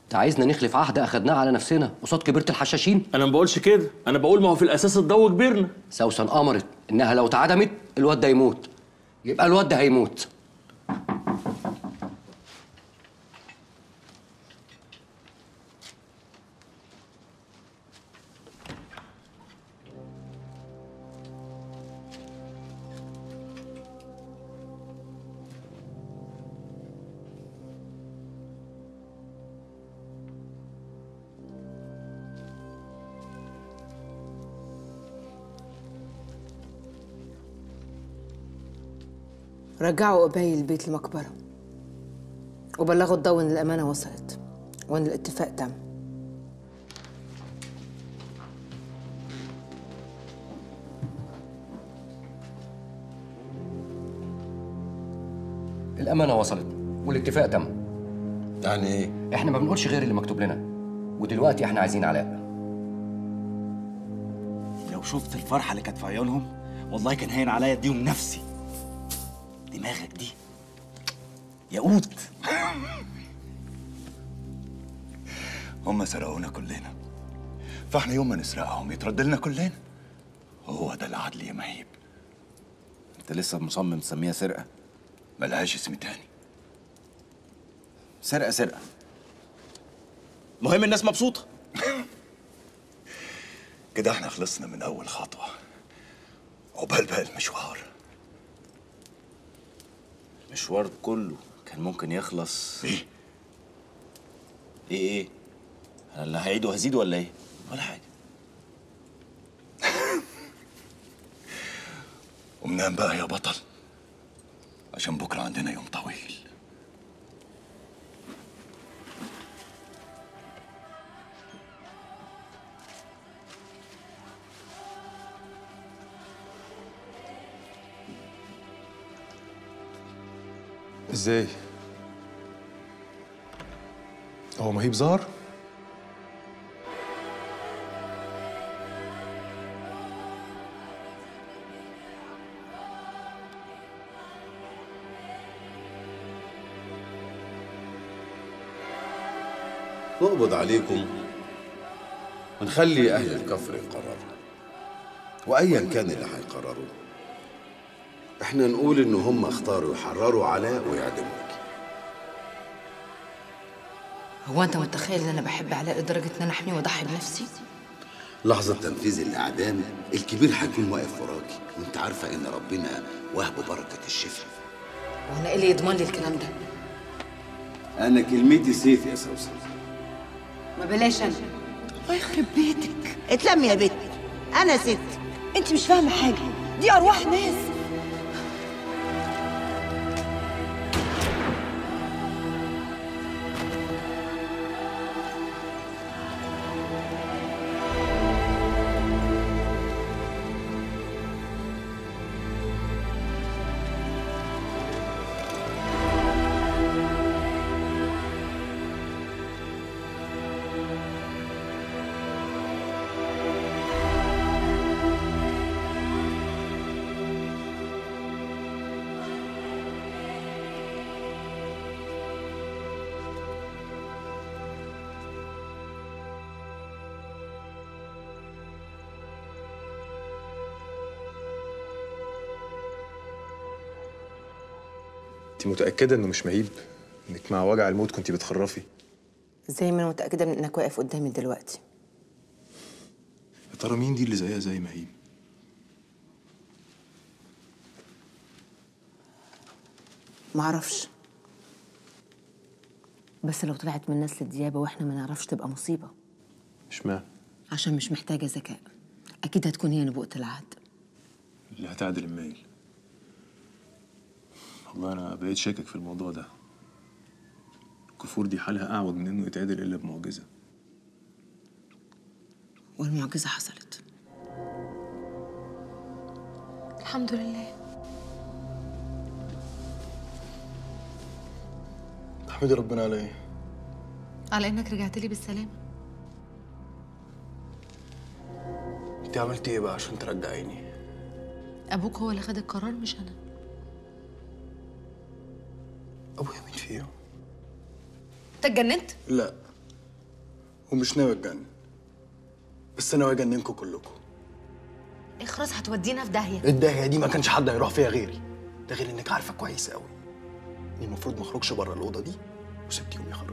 انت عايزنا نخلف عهد اخدناه على نفسنا قصاد كبيره الحشاشين انا ما بقولش كده انا بقول ما هو في الاساس الضو كبرنا سوسن امرت انها لو اتعدمت الواد ده يموت يبقى الواد ده هيموت رجعوا قبايل البيت المقبرة وبلغوا الضوء إن الأمانة وصلت وإن الاتفاق تم الامانه وصلت والاتفاق تم يعني ايه؟ احنا ما بنقولش غير اللي مكتوب لنا ودلوقتي احنا عايزين علاء لو شفت الفرحة اللي كانت في عيونهم والله كان هين عليا اديهم نفسي دماغك دي ياقوت هم سرقونا كلنا فاحنا يوم ما نسرقهم يترد لنا كلنا هو ده العدل يا مهيب انت لسه مصمم تسميها سرقة ملهاش اسم تاني سرقة سرقة المهم الناس مبسوطة كده احنا خلصنا من اول خطوه عقبال بقى المشوار المشوار كله كان ممكن يخلص ايه ايه ايه انا اللي هعيد وهزيد ولا ايه ولا حاجة ومنام بقى يا بطل عشان بكره عندنا يوم طويل ازاي؟ هو مهيب ظهر؟ نقبض عليكم ونخلي أهل الكفر يقرروا وأيا كان اللي هيقرروه احنا نقول إن هم اختاروا يحرروا علاء ويعدموك هو أنت متخيل إن أنا بحب علاء لدرجة إن أنا أحميه وأضحي بنفسي؟ لحظة تنفيذ الإعدام الكبير هيكون واقف وراكي وانت عارفة إن ربنا وهب بركة الشفاء وأنا إيه اللي يضمن لي الكلام ده؟ أنا كلمتي سيف يا سوسن ما بلاش أنا الله يخرب بيتك اتلم يا بت انا ست انت مش فاهمه حاجه دي ارواح ناس انت متأكدة إنه مش مهيب؟ إنك مع وجع الموت كنت بتخرفي؟ زي ما أنا متأكدة من إنك واقف قدامي دلوقتي يا ترى مين دي اللي زيها زي مهيب؟ معرفش بس لو طلعت من نسل الديابة وإحنا ما نعرفش تبقى مصيبة اشمعنى؟ عشان مش محتاجة ذكاء أكيد هتكون هي نبوءة العهد اللي هتعدل المايل والله أنا بقيت شاكك في الموضوع ده الكفور دي حالها أعوج من إنه يتعدل إلا بمعجزة والمعجزة حصلت الحمد لله تحمدي ربنا على إيه؟ على انك رجعت لي بالسلامه أنت عملتي إيه بقى عشان ترجعيني؟ ابوك هو اللي خد القرار مش انا أبويا مين فيهم؟ انت اتجننت لا ومش ناوي اتجنن بس ناوي اجننكم كلكم اخرس هتودينا في داهيه الداهيه دي ما كانش حد هيروح فيها غيري ده غير انك عارفه كويس قوي اني المفروض ما اخرجش بره الاوضه دي وسبتيهم يخرجوا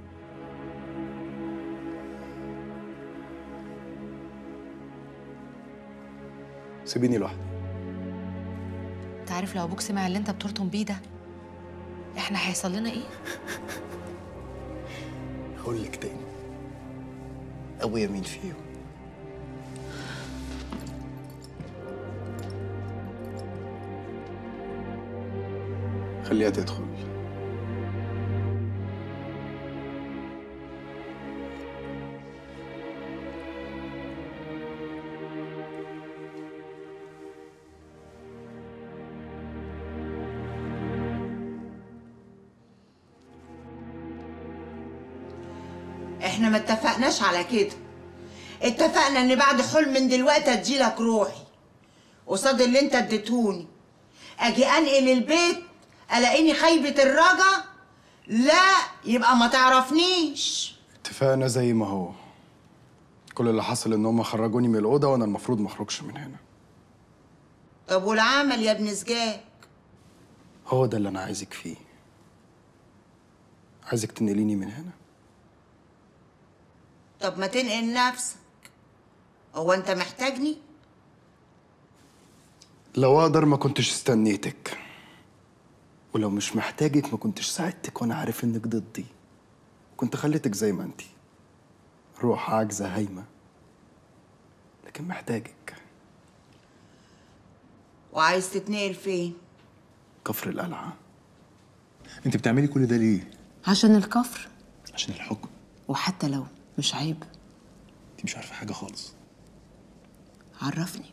سيبيني لوحدي انت عارف لو ابوك سمع اللي انت بترطم بيه ده احنا هيحصل لنا ايه هقول لك تاني ابويا مين فيهم خليها تدخل احنا ما اتفقناش على كده اتفقنا ان بعد حلم من دلوقتي اديلك روحي قصاد اللي انت اديتهوني اجي انقل البيت الاقيني خيبة الرجا لا يبقى ما تعرفنيش اتفقنا زي ما هو كل اللي حصل ان هم خرجوني من الاوضه وانا المفروض ما اخرجش من هنا طب والعمل يا ابن سجاد هو ده اللي انا عايزك فيه عايزك تنقليني من هنا طب ما تنقل نفسك هو انت محتاجني لو اقدر ما كنتش استنيتك ولو مش محتاجك ما كنتش ساعدتك وانا عارف انك ضدي كنت خليتك زي ما انتي روح عاجزة هايمة لكن محتاجك وعايز تتنقل فين كفر القلعة انت بتعملي كل ده ليه؟ عشان الكفر عشان الحكم وحتى لو مش عيب انت مش عارفه حاجه خالص عرفني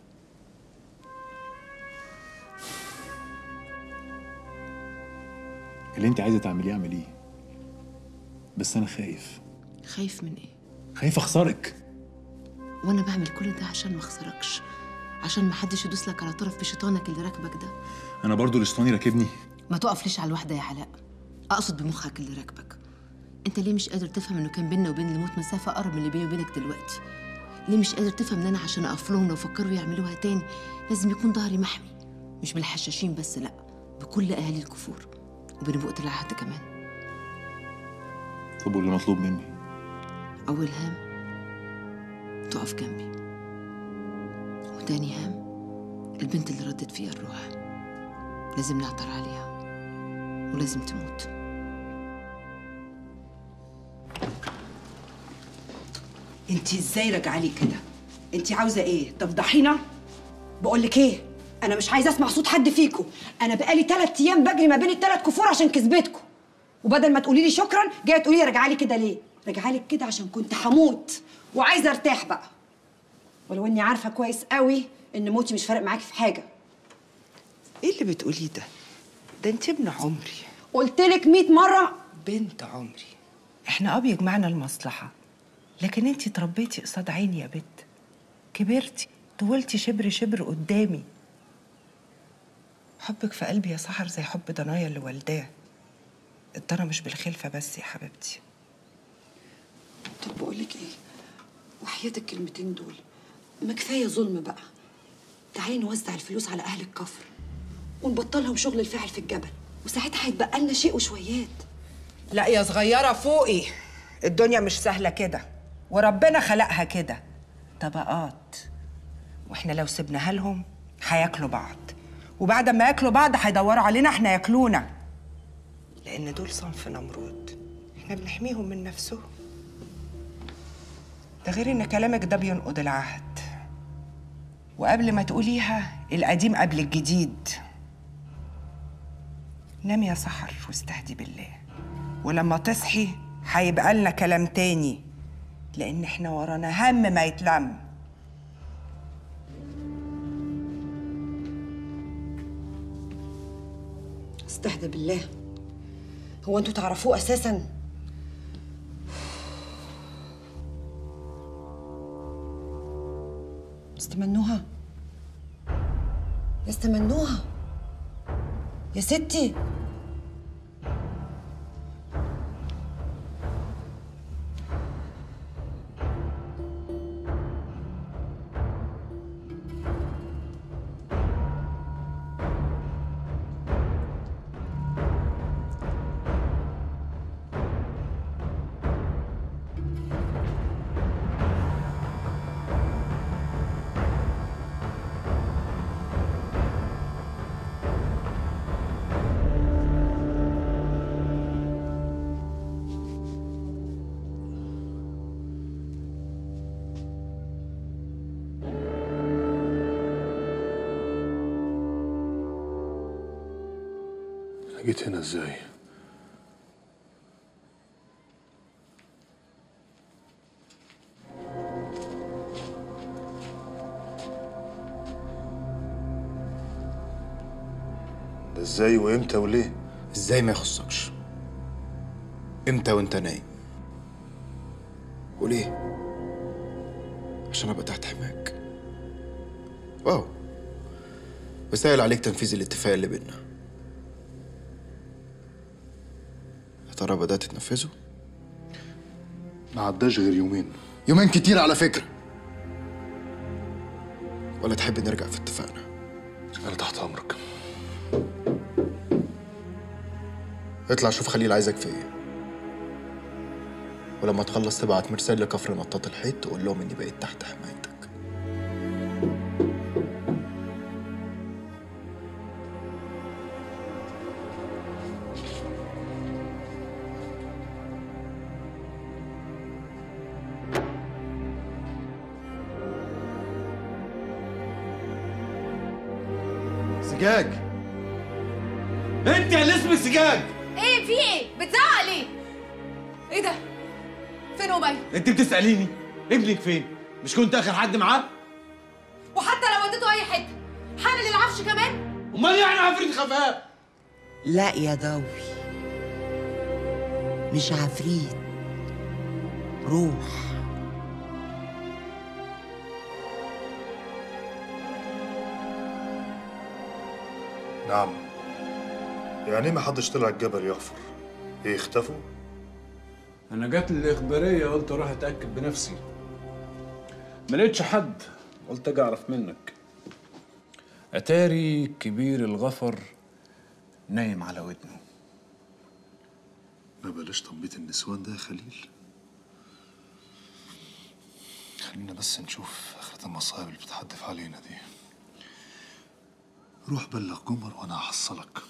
اللي انت عايزه تعمليه اعمليه بس انا خايف خايف من ايه خايف اخسرك وانا بعمل كل ده عشان ما اخسركش عشان ما حدش يدوس لك على طرف بشيطانك اللي راكبك ده انا برضو الاسطواني راكبني ما تقفليش على الواحده يا علاء اقصد بمخك اللي راكبك انت ليه مش قادر تفهم انه كان بيننا وبين الموت مسافه اقرب من اللي بيني وبينك دلوقتي ليه مش قادر تفهم ان انا عشان اقف لهم لو فكروا يعملوها تاني لازم يكون ظهري محمي مش بالحشاشين بس لا بكل اهالي الكفور وبنبوءة العهد كمان طب واللي مطلوب مني اول هام تقف جنبي وتاني هام البنت اللي ردت فيها الروح لازم نعطر عليها ولازم تموت انت ازاي راجعه لي كده انت عاوزه ايه تفضحينا بقول لك ايه انا مش عايزه اسمع صوت حد فيكم انا بقالي ثلاث ايام بجري ما بين الثلاث كفور عشان كسبتكم وبدل ما تقولي لي شكرا جايه تقولي لي راجعه لي كده ليه راجعه لك كده عشان كنت هموت وعايزه ارتاح بقى ولو اني عارفه كويس قوي ان موتي مش فارق معاكي في حاجه ايه اللي بتقوليه ده ده انت ابن عمري قلت لك 100 مره بنت عمري احنا اه بيجمعنا المصلحه لكن انت تربيتي قصاد عيني يا بت كبرتي طولتي شبر شبر قدامي حبك في قلبي يا سحر زي حب ضنايا اللي والداه الضنا مش بالخلفه بس يا حبيبتي طب بقول لك ايه وحياة الكلمتين دول ما كفايه ظلم بقى تعالي نوزع الفلوس على اهل الكفر ونبطلهم شغل الفاعل في الجبل وساعتها هيتبقى لنا شيء وشويات لا يا صغيره فوقي الدنيا مش سهله كده وربنا خلقها كده طبقات واحنا لو سيبناها لهم هياكلوا بعض وبعد ما ياكلوا بعض هيدوروا علينا احنا ياكلونا لان دول صنف نمرود احنا بنحميهم من نفسهم ده غير ان كلامك ده بينقض العهد وقبل ما تقوليها القديم قبل الجديد نامي يا سحر واستهدي بالله ولما تصحي هيبقى لنا كلام تاني لان احنا ورانا هم ما يتلم استهدى بالله هو انتوا تعرفوه اساسا استمنوها استمنوها يا ستي انا جيت هنا ازاي ده ازاي وامتى وليه ازاي ما يخصكش امتى وانت نايم وليه عشان ابقى تحت حماك واو بسهل عليك تنفيذ الاتفاق اللي بينا يا ترى بدأت تنفذه؟ ما عداش غير يومين يومين كتير على فكرة ولا تحب نرجع في اتفاقنا؟ انا تحت امرك اطلع شوف خليل عايزك في ايه ولما تخلص تبعت مرسال لكفر نطاط الحيط تقول لهم اني بقيت تحت حمايتك سجاج انت اللي اسمك سجاج ايه في ايه بتزعق ليه ايه ده فين ابي انت بتساليني ابنك فين مش كنت اخر حد معاه وحتى لو وديته اي حته حامل العفش كمان امال يعني عفريت خفاف لا يا ضوي مش عفريت روح نعم يعني إيه ما حدش طلع الجبل يحفر ايه اختفوا انا جات لي الاخباريه قلت اروح اتاكد بنفسي ما لقيتش حد قلت اجي اعرف منك اتاري كبير الغفر نايم على ودنه ما بلاش تنبيط النسوان ده يا خليل خلينا بس نشوف آخرة المصايب اللي بتحدف علينا دي روح بلغ جمر وأنا هحصلك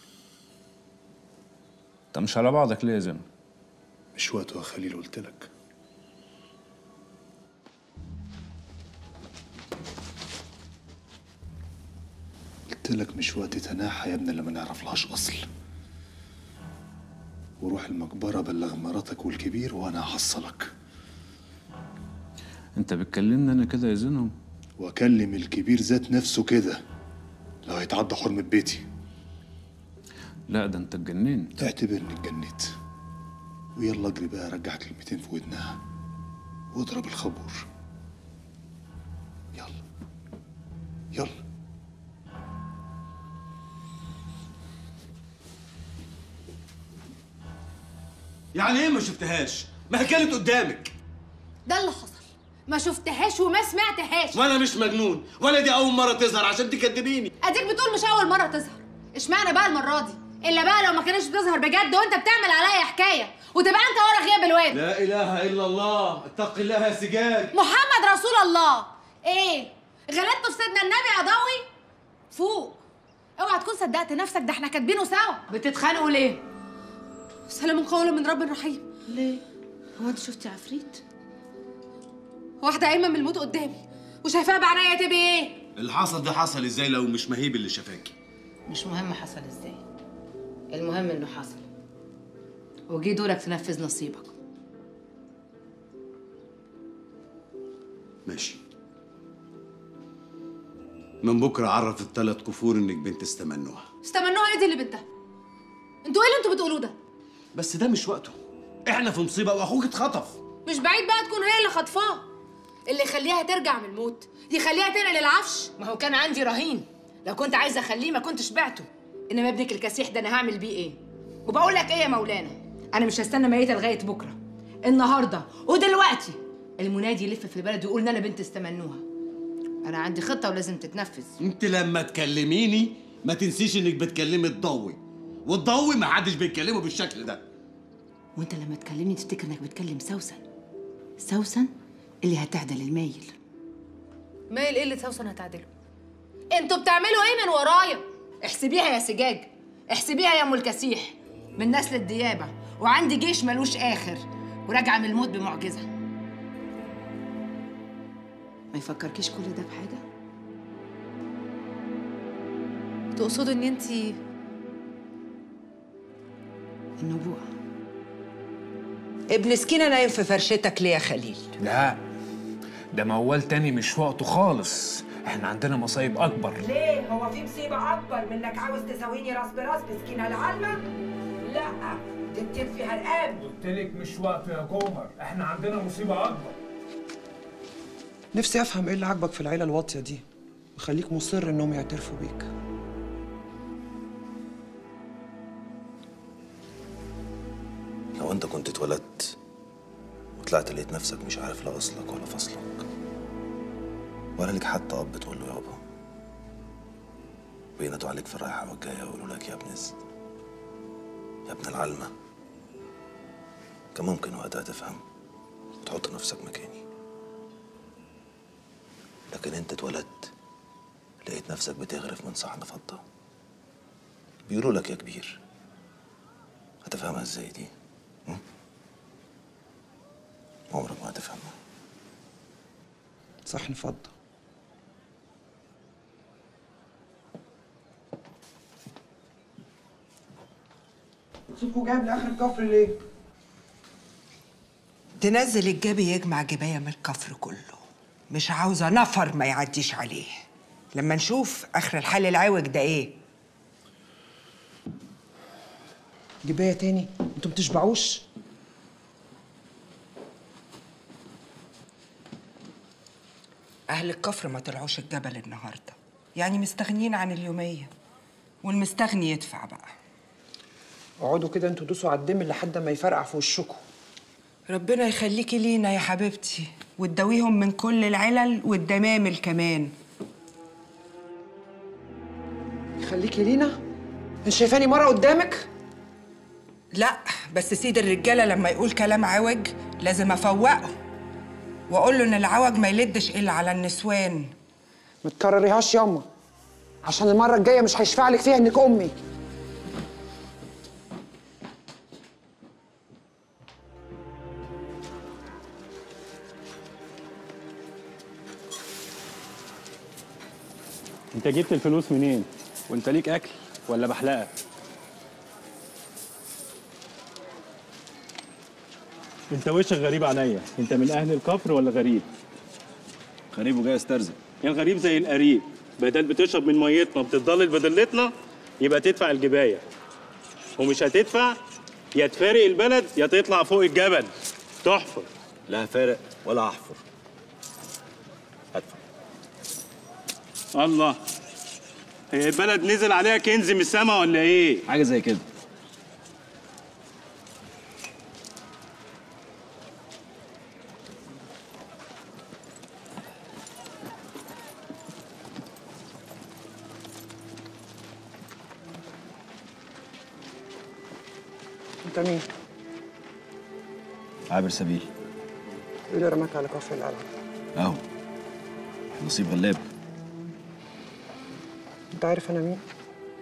انت مش على بعضك ليه يا زين مش وقته يا خليل قلت لك قلت لك مش وقت تناحى يا ابني اللي ما نعرفلهاش أصل وروح المقبرة بلغ مراتك والكبير وأنا هحصلك انت بتكلمني انا كده يا زينهم واكلم الكبير ذات نفسه كده لو هيتعدى حرمة بيتي لا ده انت اتجننت اعتبرني اتجنيت ويلا اجري بقى رجع كلمتين في ودنها واضرب الخبور يلا يلا يعني ايه ما شفتهاش ما هي كانت قدامك ده اللي حصل ما شفتهاش وما سمعتهاش وانا مش مجنون ولا دي اول مره تظهر عشان تكدبيني اديك بتقول مش اول مره تظهر اشمعنى بقى المره دي الا بقى لو ما كانتش بتظهر بجد وانت بتعمل عليا حكايه وتبقى انت ورا غياب الواد لا اله الا الله اتق الله يا سجاد محمد رسول الله ايه غلطت في سيدنا النبي يا ضوي فوق اوعى تكون صدقت نفسك ده احنا كاتبينه سوا بتتخانقوا ليه؟ سلام قولا من رب رحيم ليه؟ هو انت شفتي عفريت؟ واحده قايمه من الموت قدامي وشايفاها بعينيا تبقى ايه اللي حصل ده حصل ازاي لو مش مهيب اللي شافاكي مش مهم حصل ازاي المهم انه حصل وجي دورك تنفذ نصيبك ماشي من بكره عرف الثلاث كفور انك بنت استمنوها استمنوها ايه دي اللي بنتها انتوا ايه اللي انتوا بتقولوه ده بس ده مش وقته احنا في مصيبه واخوك اتخطف مش بعيد بقى تكون هي اللي خطفاه اللي يخليها ترجع من الموت يخليها تنقل العفش ما هو كان عندي رهين لو كنت عايزه اخليه ما كنتش بعته انما ابنك الكسيح ده انا هعمل بيه ايه وبقول لك ايه يا مولانا انا مش هستنى ميته لغايه بكره النهارده ودلوقتي المنادي يلف في البلد ويقول ان انا بنت استمنوها انا عندي خطه ولازم تتنفذ انت لما تكلميني ما تنسيش انك بتكلمي الضوي والضوي ما حدش بيتكلمه بالشكل ده وانت لما تكلمني تفتكر انك بتكلم سوسن سوسن اللي هتعدل المايل مايل ايه اللي سوسن هتعدله انتوا بتعملوا ايه من ورايا احسبيها يا سجاج احسبيها يا ام الكسيح من نسل الديابه وعندي جيش ملوش اخر وراجعه من الموت بمعجزه ما يفكركيش كل ده بحاجه تقصدوا ان انتي النبوءة ابن سكينة نايم في فرشتك ليه يا خليل لا ده موال تاني مش وقته خالص احنا عندنا مصايب اكبر ليه هو في مصيبة أكبر من إنك عاوز تساويني راس براس بسكينة العلمة؟ لا دي بتب فيها رقاب قلت لك مش وقته يا جوهر احنا عندنا مصيبه اكبر نفسي افهم ايه اللي عاجبك في العيله الواطيه دي وخليك مصر انهم يعترفوا بيك لو انت كنت اتولدت وطلعت لقيت نفسك مش عارف لا اصلك ولا فصلك ولا ليك حتى اب تقول له يابا وينادوا عليك في الرايحه والجايه ويقولوا لك يا ابن الز- يا ابن العلمه كان ممكن وقتها تفهم وتحط نفسك مكاني لكن انت اتولدت لقيت نفسك بتغرف من صحن فضه بيقولوا لك يا كبير هتفهمها ازاي دي هم؟ عمرك ما هتفهمها صحن فضه صوتكوا جايب لاخر الكفر ليه؟ تنزل الجبي يجمع جباية من الكفر كله مش عاوزة نفر ما يعديش عليه لما نشوف آخر الحل العوج ده إيه جبايه تاني انتوا بتشبعوش أهل الكفر ما طلعوش الجبل النهاردة يعني مستغنيين عن اليومية والمستغني يدفع بقى اقعدوا كده انتوا دوسوا على الدم لحد ما يفرقع في وشكوا ربنا يخليكي لينا يا حبيبتي وتداويهم من كل العلل والدمامل كمان خليكي لينا انت شايفاني مره قدامك لا بس سيد الرجاله لما يقول كلام عوج لازم افوقه واقول له ان العوج ما يلدش الا على النسوان ما تكرريهاش ياما عشان المره الجايه مش هيشفع لك فيها انك امي انت جبت الفلوس منين وانت ليك اكل ولا بحلقه انت وشك غريب عليا انت من اهل الكفر ولا غريب غريب وجاي استرزق يا الغريب زي القريب بدل بتشرب من ميتنا وبتضلل بدلتنا يبقى تدفع الجبايه ومش هتدفع يا تفارق البلد يا تطلع فوق الجبل تحفر لا هفارق ولا هحفر الله هي البلد نزل عليها كنز من السما ولا ايه حاجه زي كده انت مين؟ عابر سبيل ايه اللي رماك على كفر القلعه؟ اهو نصيب غلاب انت عارف انا مين؟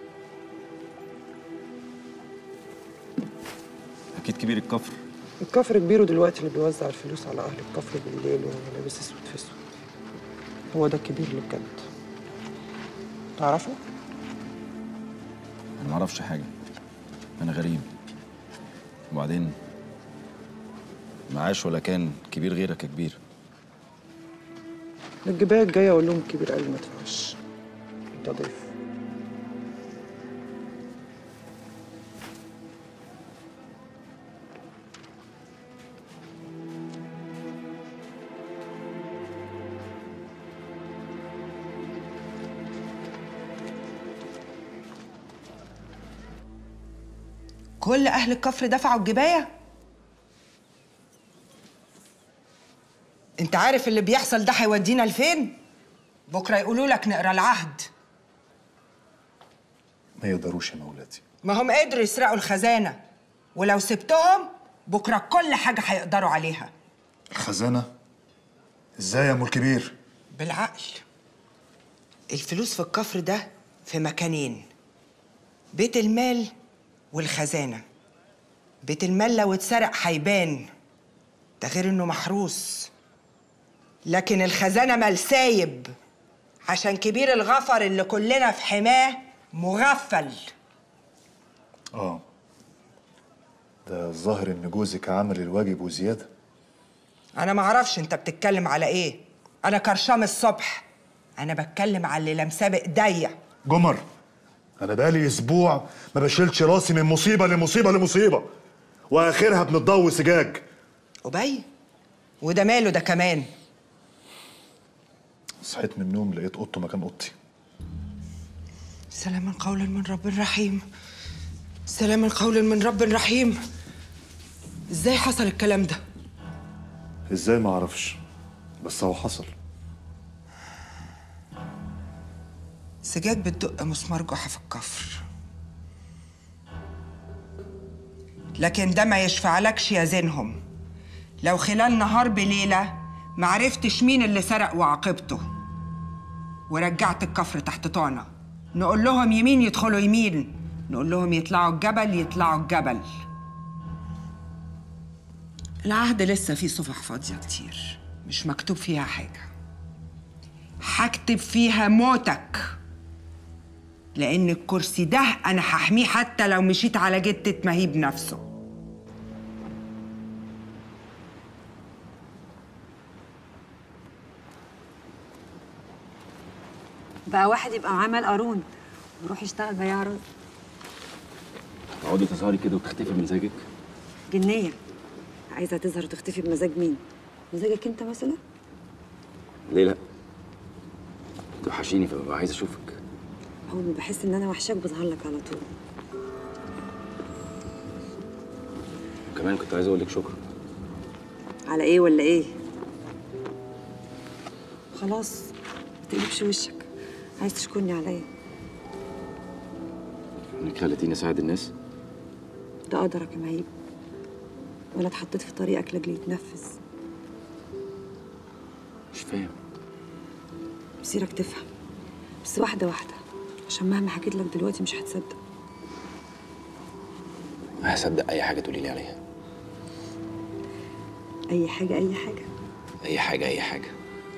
اكيد كبير الكفر الكفر كبيره دلوقتي اللي بيوزع الفلوس على اهل الكفر بالليل وهو لابس اسود في اسود هو ده الكبير اللي بجد تعرفه؟ انا معرفش حاجه انا غريب وبعدين معاش ولا كان كبير غيرك يا كبير الجبايه الجايه اقول لهم الكبير قال لي ما تدفعش انت ضيف كل اهل الكفر دفعوا الجبايه انت عارف اللي بيحصل ده هيودينا لفين بكره يقولوا لك نقرا العهد ما يقدروش يا مولاتي ما هم قدروا يسرقوا الخزانه ولو سبتهم بكره كل حاجه هيقدروا عليها الخزانة ازاي يا ام الكبير بالعقل الفلوس في الكفر ده في مكانين بيت المال والخزانة بيت المال لو اتسرق هيبان ده غير انه محروس لكن الخزانة مال سايب عشان كبير الغفر اللي كلنا في حماه مغفل اه ده الظاهر ان جوزك عمل الواجب وزياده انا ما اعرفش انت بتتكلم على ايه انا كرشام الصبح انا بتكلم على اللي لمساه بايديا جمر انا بقالي اسبوع ما بشيلش راسي من مصيبه لمصيبه لمصيبه واخرها بنضوي سجاج وبي وده ماله ده كمان صحيت من النوم لقيت اوضته مكان اوضتي سلاما قولا من رب رحيم سلاما قولا من رب رحيم ازاي حصل الكلام ده ازاي ما اعرفش بس هو حصل سجاد بتدق مسمار جحا في الكفر لكن ده ما يشفعلكش يا زينهم لو خلال نهار بليلة معرفتش مين اللي سرق وعاقبته ورجعت الكفر تحت طعنة نقول لهم يمين يدخلوا يمين نقول لهم يطلعوا الجبل يطلعوا الجبل العهد لسه فيه صفح فاضية كتير مش مكتوب فيها حاجة هكتب فيها موتك لأن الكرسي ده أنا هحميه حتى لو مشيت على جتة مهيب نفسه بقى واحد يبقى عمل قارون ويروح يشتغل بياع رز تقعدي تظهري كده وتختفي بمزاجك جنية عايزة تظهر وتختفي بمزاج مين؟ مزاجك انت مثلا؟ ليه لا توحشيني فببقى عايز اشوفك أول ما بحس إن أنا وحشاك بظهر لك على طول وكمان كنت عايز اقول لك شكرا على إيه ولا إيه؟ خلاص ما تقلبش وشك عايز تشكرني على إيه؟ انك خلتيني اساعد الناس ده قدرك يا مهيب ولا اتحطيت في طريقك لاجل يتنفذ مش فاهم مسيرك تفهم بس واحدة واحدة عشان مهما حكيت لك دلوقتي مش هتصدق هصدق اي حاجه تقولي لي عليها أي حاجة أي حاجة اي حاجه اي حاجه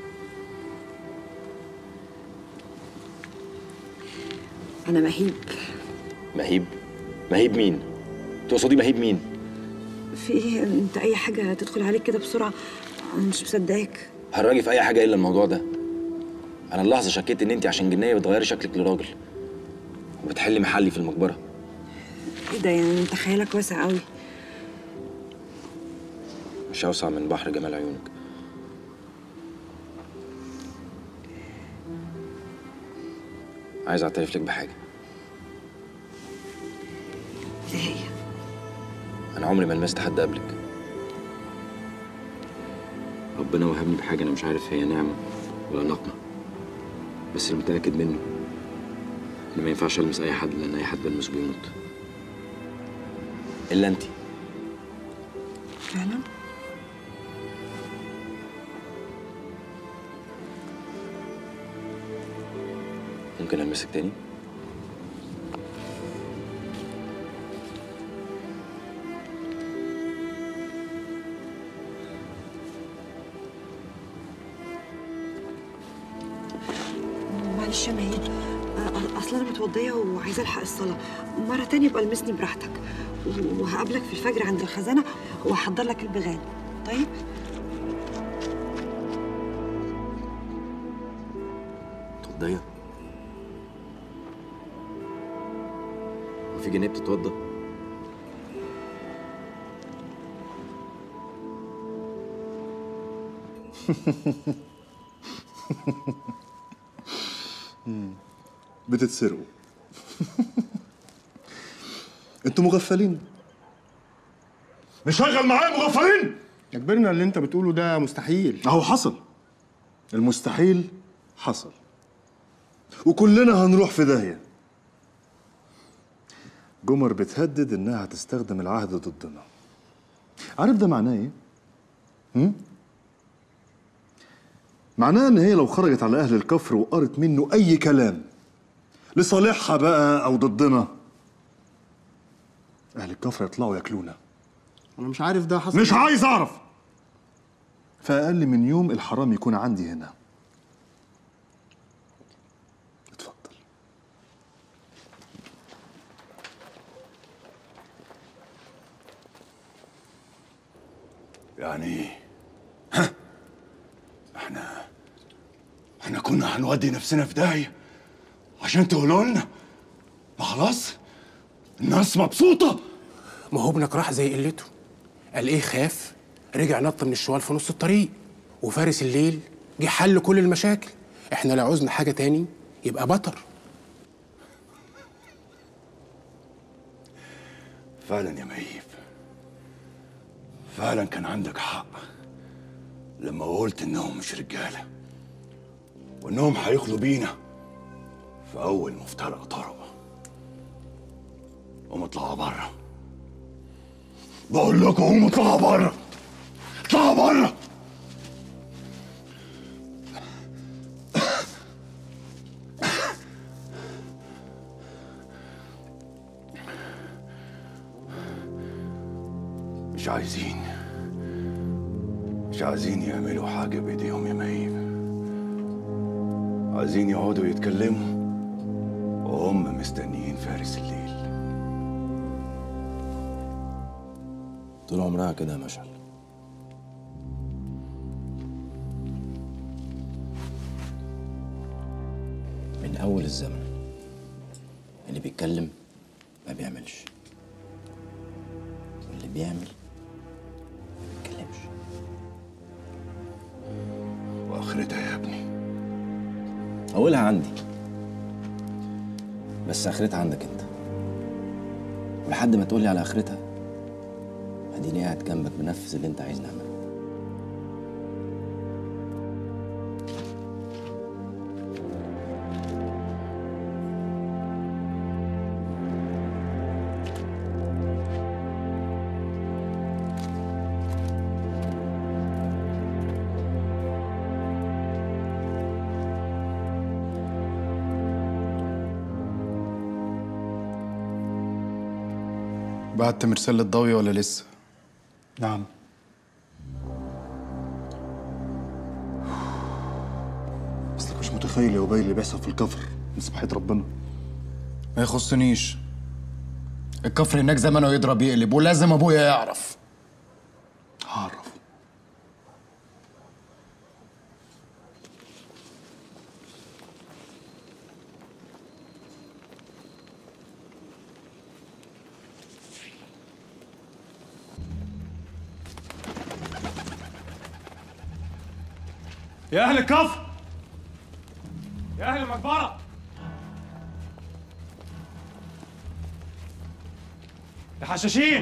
أنا مهيب مهيب مهيب مين تقصدي مهيب مين في إيه أنت أي حاجة تدخل عليك كده بسرعة أنا مش مصدقاك هرجي في اي حاجه الا الموضوع ده انا اللحظه شكيت ان انت عشان جنيه بتغيري شكلك لراجل وبتحلي محلي في المقبره إيه ده يعني أنت خيالك واسع قوي مش اوسع من بحر جمال عيونك عايز اعترف لك بحاجه إيه هي؟ انا عمري ما لمست حد قبلك ربنا وهبني بحاجه انا مش عارف هي نعمه ولا نقمه بس اللي متاكد منه ان ما ينفعش المس اي حد لان اي حد بلمسه بيموت الا انت فعلا ممكن المسك تاني معلش يا مهيب أ- أصل أنا متوضية وعايزة ألحق الصلاة مرة تانية يبقى المسني براحتك و- وهقابلك في الفجر عند الخزانة وهحضر لك البغال طيب؟ تتوضية وفي جنيه بتتوضى بتتسرقوا انتوا مغفلين نشغل معايا مغفلين اجبرنا اللي انت بتقوله ده مستحيل اهو حصل المستحيل حصل وكلنا هنروح في داهية جمر بتهدد انها هتستخدم العهد ضدنا عارف ده معناه ايه؟ هم؟ معناه ان هي لو خرجت على اهل الكفر وقرت منه اي كلام لصالحها بقى او ضدنا اهل الكفر يطلعوا ياكلونا انا مش عارف ده حصل مش عايز اعرف في اقل من يوم الحرام يكون عندي هنا يعني ايه؟ ها؟ احنا احنا كنا هنودي نفسنا في داهية عشان تقولوا لنا ما خلاص الناس مبسوطة ما هو ابنك راح زي قلته قال ايه خاف رجع نط من الشوال في نص الطريق وفارس الليل جه حل كل المشاكل احنا لو عوزنا حاجه تاني يبقى بطر فعلا يا مهيب فعلا كان عندك حق لما قلت انهم مش رجاله وانهم هيخلوا بينا في اول مفترق طرق قوموا اطلعوا بره بقول لكم قوموا اطلعوا بره اطلعوا بره مش عايزين مش عايزين يعملوا حاجة بإيديهم يا مهيب عايزين يقعدوا يتكلموا وهم مستنيين فارس الليل طول عمرها كده يا مشعل من أول الزمن اللي بيتكلم ما بيعملش واللي بيعمل ما بيتكلمش وآخرتها يا ابني أولها عندي بس آخرتها عندك أنت ولحد ما تقولي على آخرتها اديني قاعد جنبك بنفذ اللي انت عايز نعمله بعت مرسال للضوي ولا لسه؟ نعم اصلك مش متخيل يا وباي اللي بيحصل في الكفر من سبحة ربنا ما يخصنيش الكفر هناك زمنه يضرب يقلب ولازم ابويا يعرف هعرف يا أهل الكفر يا أهل المقبرة يا حشاشين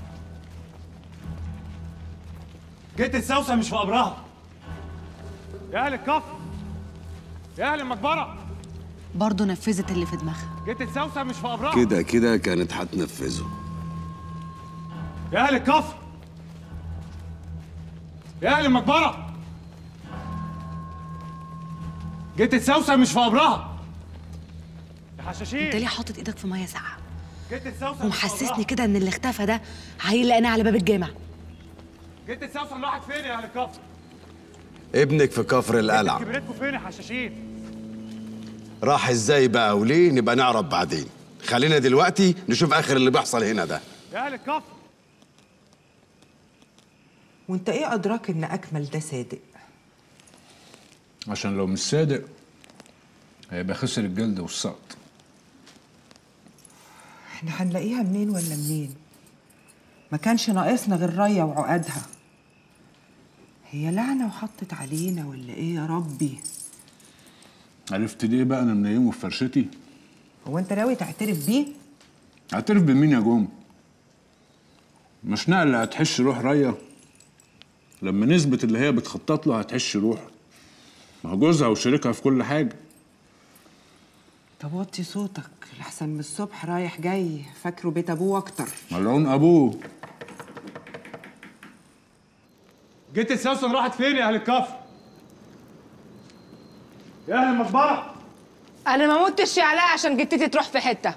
جيت السوسة مش في قبرها يا أهل الكفر يا أهل المقبرة برضه نفذت اللي في دماغها جيت السوسة مش في قبرها كده كده كانت هتنفذه يا أهل الكفر يا أهل المقبرة جيت السوسة مش في قبرها يا حشاشين انت ليه حاطط ايدك في ميه ساقعه جيت السوسة مش في ومحسسني قبرها. كده ان اللي اختفى ده هيلاقينا على باب الجامع جيت السوسة راحت فين يا أهل الكفر ابنك في كفر القلعة كبرتكم فين يا حشاشين راح ازاي بقى وليه نبقى نعرف بعدين خلينا دلوقتي نشوف اخر اللي بيحصل هنا ده يا أهل الكفر وانت ايه ادراك ان اكمل ده صادق عشان لو مش صادق هيبقى خسر الجلد والسقط احنا هنلاقيها منين ولا منين ما كانش ناقصنا غير ريا وعقدها هي لعنة وحطت علينا ولا ايه يا ربي عرفت ليه بقى انا منيمه في فرشتي هو انت ناوي تعترف بيه اعترف بمين يا جوم مش نقل هتحش روح ريا لما نثبت اللي هي بتخطط له هتحش روح ما هو جوزها وشريكها في كل حاجه طب وطي صوتك لحسن من الصبح رايح جاي فاكره بيت ابوه اكتر ملعون ابوه جيت السوسن راحت فين يا أهل الكفر يا أهل المقبرة انا ما متش يا علاء عشان جتتي تروح في حته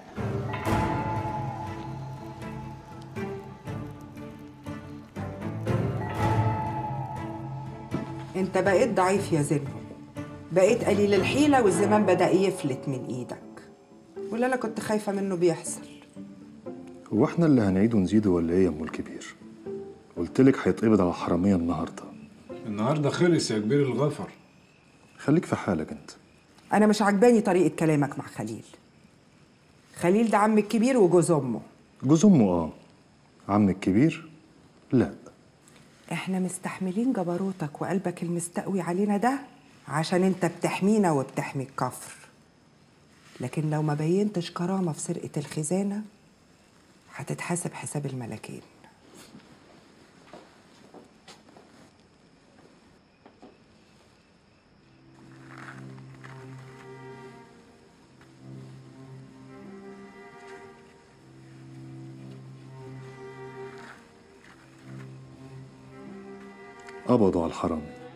انت بقيت ضعيف يا زينهم بقيت قليل الحيلة والزمان بدأ يفلت من ايدك ولا انا كنت خايفة منه بيحصل هو احنا اللي هنعيد ونزيده ولا ايه يا ام الكبير قلت لك هيتقبض على الحراميه النهارده النهارده خلص يا كبير الغفر خليك في حالك انت انا مش عجباني طريقه كلامك مع خليل خليل ده عم الكبير وجوز امه جوز امه اه عم الكبير لا احنا مستحملين جبروتك وقلبك المستقوي علينا ده عشان انت بتحمينا وبتحمي الكفر لكن لو ما بينتش كرامة في سرقة الخزانة هتتحاسب حساب الملكين قبضوا على الحرامي